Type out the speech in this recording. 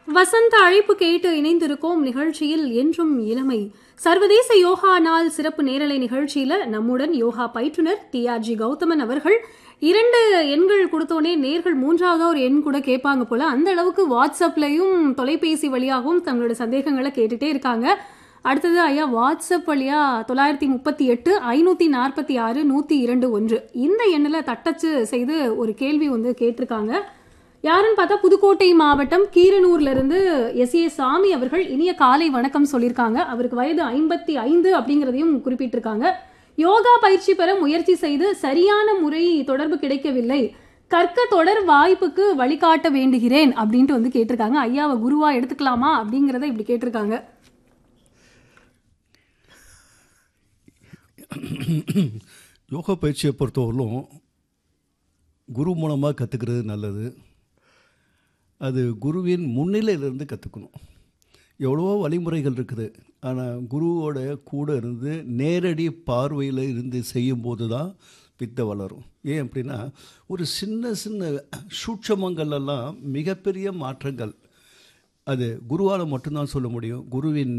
வசந்த அழைப்பு கேட்டு இணைந்திருக்கோம் நிகழ்ச்சியில் என்றும் இளமை சர்வதேச யோகா நாள் சிறப்பு நேரலை நிகழ்ச்சியில நம்முடன் யோகா பயிற்றுனர் டிஆர்ஜி கௌதமன் அவர்கள் இரண்டு எண்கள் கொடுத்தோனே நேர்கள் மூன்றாவதா ஒரு எண் கூட கேட்பாங்க போல அந்த அளவுக்கு வாட்ஸ்அப்லயும் தொலைபேசி வழியாகவும் தங்களோட சந்தேகங்களை கேட்டுட்டே இருக்காங்க அடுத்தது ஐயா வாட்ஸ்அப் வழியா தொள்ளாயிரத்தி முப்பத்தி எட்டு ஐநூத்தி நாற்பத்தி ஆறு நூத்தி இரண்டு ஒன்று இந்த எண்ணில் தட்டச்சு செய்து ஒரு கேள்வி வந்து கேட்டிருக்காங்க யாருன்னு பார்த்தா புதுக்கோட்டை மாவட்டம் கீரனூர்ல இருந்து எஸ் ஏ சாமி அவர்கள் இனிய காலை வணக்கம் சொல்லியிருக்காங்க அவருக்கு வயது ஐம்பத்தி ஐந்து அப்படிங்கிறதையும் குறிப்பிட்டிருக்காங்க யோகா பயிற்சி பெற முயற்சி செய்து சரியான முறை தொடர்பு கிடைக்கவில்லை கற்க தொடர் வாய்ப்புக்கு வழிகாட்ட வேண்டுகிறேன் அப்படின்ட்டு வந்து கேட்டிருக்காங்க ஐயாவை குருவா எடுத்துக்கலாமா அப்படிங்கிறத இப்படி கேட்டிருக்காங்க யோகா பயிற்சியை பொறுத்தவரையிலும் குரு மூலமாக கற்றுக்கிறது நல்லது அது குருவின் முன்னிலையிலிருந்து கற்றுக்கணும் எவ்வளவோ வழிமுறைகள் இருக்குது ஆனால் குருவோட கூட இருந்து நேரடி பார்வையில் இருந்து செய்யும்போது தான் வித்தை வளரும் ஏன் அப்படின்னா ஒரு சின்ன சின்ன சூட்சமங்கள் எல்லாம் மிகப்பெரிய மாற்றங்கள் அது குருவால் மட்டும்தான் சொல்ல முடியும் குருவின்